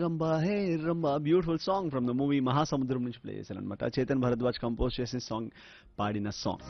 rumba hey Rambha beautiful song from the movie Mahasamudram నుంచి play చేశాను అనమాట చేతన్ భరద్వాజ్ కంపోజ్ చేసిన సాంగ్ పాడిన సాంగ్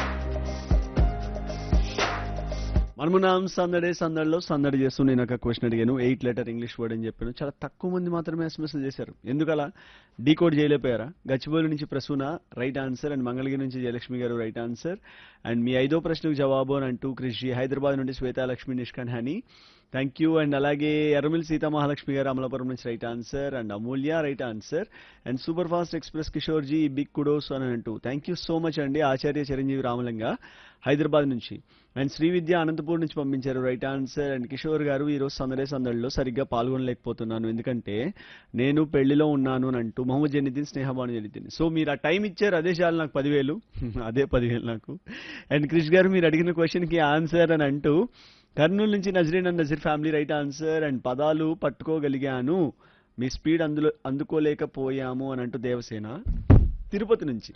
మనమున్నాం సందడే సందడిలో సందడి చేస్తూ నేను ఒక క్వశ్చన్ అడిగాను ఎయిట్ లెటర్ ఇంగ్లీష్ వర్డ్ అని చెప్పాను చాలా తక్కువ మంది మాత్రమే ఎస్ఎంఎస్ చేశారు ఎందుకలా డీకోడ్ చేయలేకపోయారా గచ్చిబౌలి నుంచి Prasuna right answer and Mangalagiri నుంచి జయలక్ష్మి గారు రైట్ ఆన్సర్ అండ్ మీ ఐదో ప్రశ్నకు జవాబు అని అంటూ కృషి హైదరాబాద్ నుండి Swethalakshmi Nishkan honey thank you and అలాగే ఎర్రమిల్ సీతామహాలక్ష్మి గారు అమలాపురం నుంచి right answer and Amulya right answer and super fast express Kishore ji big kudos అని అంటూ థ్యాంక్ యూ సో మచ్ అండి ఆచార్య చిరంజీవి రామలింగ హైదరాబాద్ నుంచి అండ్ శ్రీ విద్య అనంతపూర్ నుంచి పంపించారు రైట్ ఆన్సర్ అండ్ కిషోర్ గారు ఈరోజు సందడే సందడిలో సరిగ్గా పాల్గొనలేకపోతున్నాను ఎందుకంటే నేను పెళ్లిలో ఉన్నాను అని అంటూ మొహమ్మద్ జనిద్దీన్ స్నేహబాను జనిద్దీన్ సో మీరు ఆ టైం ఇచ్చారు అదే చాలు నాకు పదివేలు అదే పదివేలు నాకు అండ్ క్రిష్ గారు మీరు అడిగిన క్వశ్చన్కి ఆన్సర్ అని అంటూ కర్నూలు నుంచి Nazreen and Nazeer family right answer and పదాలు పట్టుకోగలిగాను మీ స్పీడ్ అందులో అందుకోలేకపోయాము అని అంటూ దేవసేన తిరుపతి నుంచి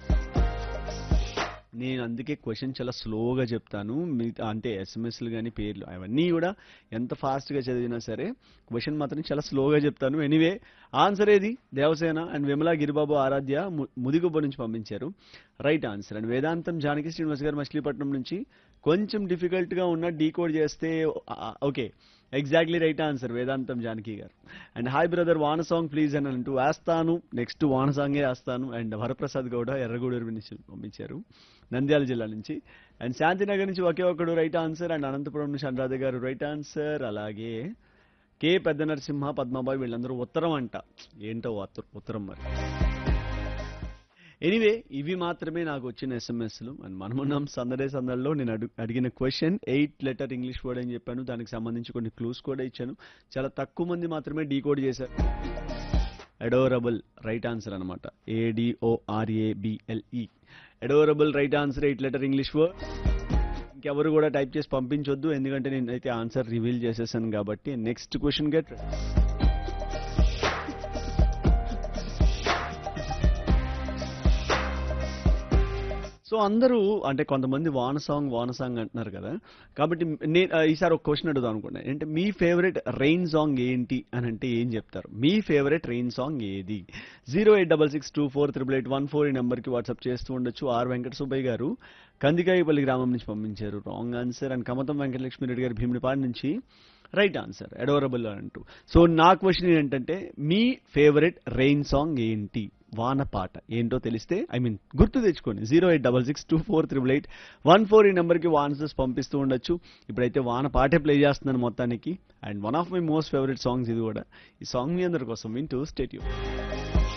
నేను అందుకే క్వశ్చన్ చాలా స్లోగా చెప్తాను మీ అంటే ఎస్ఎంఎస్లు కానీ పేర్లు అవన్నీ కూడా ఎంత ఫాస్ట్గా చదివినా సరే క్వశ్చన్ మాత్రం చాలా స్లోగా చెప్తాను ఎనీవే ఆన్సర్ ఏది దేవసేన అండ్ విమలా గిరిబాబు ఆరాధ్య ము- ముదిగుబ్బ నుంచి పంపించారు రైట్ ఆన్సర్ అండ్ వేదాంతం జానకి శ్రీనివాస్ గారు మచిలీపట్నం నుంచి కొంచెం డిఫికల్ట్గా ఉన్న డీకోడ్ చేస్తే okay exactly right answer Vedantam Janaki garu and hi brother వాన సాంగ్ ప్లీజ్ అని అంటూ వేస్తాను నెక్స్ట్ వాన సాంగే వేస్తాను అండ్ వరప్రసాద్ గౌడ ఎర్రగూడూరు నుంచి పంపించారు నంద్యాల జిల్లా నుంచి అండ్ శాంతినగర్ నుంచి ఒకే ఒకడు రైట్ ఆన్సర్ అండ్ అనంతపురం నుంచి అనురాధ గారు రైట్ ఆన్సర్ అలాగే కే పెద్ద నరసింహ పద్మాబాయి వీళ్ళందరూ ఉత్తరం అంట ఏంటో ఉత్తరం ఉత్తరం మరి ఎనీవే ఇవి మాత్రమే నాకు వచ్చిన ఎస్ఎంఎస్లు అండ్ మనమున్నాం సందడే సందడిలో నేను అడు అడిగిన question eight letter English word అని చెప్పాను దానికి సంబంధించి కొన్ని క్లూస్ కూడా ఇచ్చాను చాలా తక్కువ మంది మాత్రమే డీకోడ్ చేశారు అడోరబుల్ రైట్ ఆన్సర్ అనమాట ఏడిఓఆర్ఏబిఎల్ఈ adorable right answer eight letter English word ఇంకెవరు కూడా టైప్ చేసి పంపించొద్దు ఎందుకంటే నేనైతే ఆన్సర్ రివీల్ చేసేసాను కాబట్టి నెక్స్ట్ క్వశ్చన్ గెట్ సో అందరూ అంటే కొంతమంది వాన సాంగ్ వాన సాంగ్ అంటున్నారు కదా కాబట్టి నేను ఈసారి ఒక క్వశ్చన్ అడుగుదాం అనుకున్నాను అంటే మీ ఫేవరెట్ రెయిన్ సాంగ్ ఏంటి అని అంటే ఏం చెప్తారు మీ ఫేవరెట్ రెయిన్ సాంగ్ ఏది zero eight double six two four triple eight one four ఈ నెంబర్కి వాట్సాప్ చేస్తూ ఉండొచ్చు ఆర్ వెంకట సుబ్బయ్య గారు కందికాయపల్లి గ్రామం నుంచి పంపించారు wrong answer and Kamatam Venkatalakshmi Reddy garu Bheemunipadu నుంచి రైట్ ఆన్సర్ అడోరబుల్ అంటూ సో నా క్వశ్చన్ ఏంటంటే మీ ఫేవరెట్ రెయిన్ సాంగ్ ఏంటి వాన పాట ఏంటో తెలిస్తే ఐ మీన్ గుర్తు తెచ్చుకోండి zero eight double six two four triple eight one four ఈ నెంబర్కి ఆన్సర్స్ పంపిస్తూ ఉండొచ్చు ఇప్పుడైతే వాన పాటే ప్లే చేస్తున్నాను మొత్తానికి and one of my most favourite songs ఇది కూడా ఈ సాంగ్ మీ అందరి కోసం వింటూ స్టేట్యూ